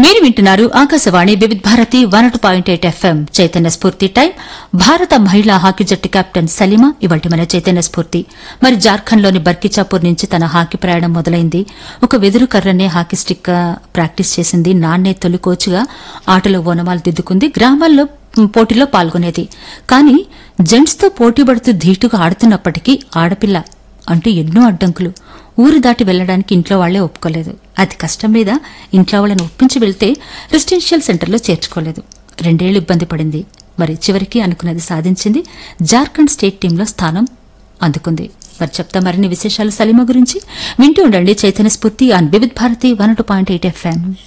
మీరు వింటున్నారు Akashvani Vividh Bharati one two point eight FM Chaitanya Spoorthi time భారత మహిళా హాకీ జట్టు కెప్టెన్ సలీమా ఇవాటి మన చైతన్య స్ఫూర్తి మరి జార్ఖండ్లోని బర్కిచాపూర్ నుంచి తన హాకీ ప్రయాణం మొదలైంది ఒక వెదురు కర్రనే హాకీ స్టిక్ గా ప్రాక్టీస్ చేసింది నాన్నే తొలి కోచ్గా ఆటలో ఓనమాలు దిద్దుకుంది గ్రామాల్లో పోటీలో పాల్గొనేది కానీ జెంట్స్తో పోటీ పడుతూ ధీటుగా ఆడుతున్నప్పటికీ ఆడపిల్ల అంటూ ఎన్నో అడ్డంకులు ఊరు దాటి వెళ్లడానికి ఇంట్లో వాళ్లే ఒప్పుకోలేదు అది కష్టం మీద ఇంట్లో వాళ్ళని ఒప్పించి వెళ్తే రెసిడెన్షియల్ సెంటర్లో చేర్చుకోలేదు రెండేళ్లు ఇబ్బంది పడింది మరి చివరికి అనుకున్నది సాధించింది జార్ఖండ్ స్టేట్ టీంలో స్థానం అందుకుంది మరి చెప్తా మరిన్ని విశేషాలు సలీమా గురించి వింటూ ఉండండి Chaitanya Spoorthi on Vividh Bharati one two point eight FM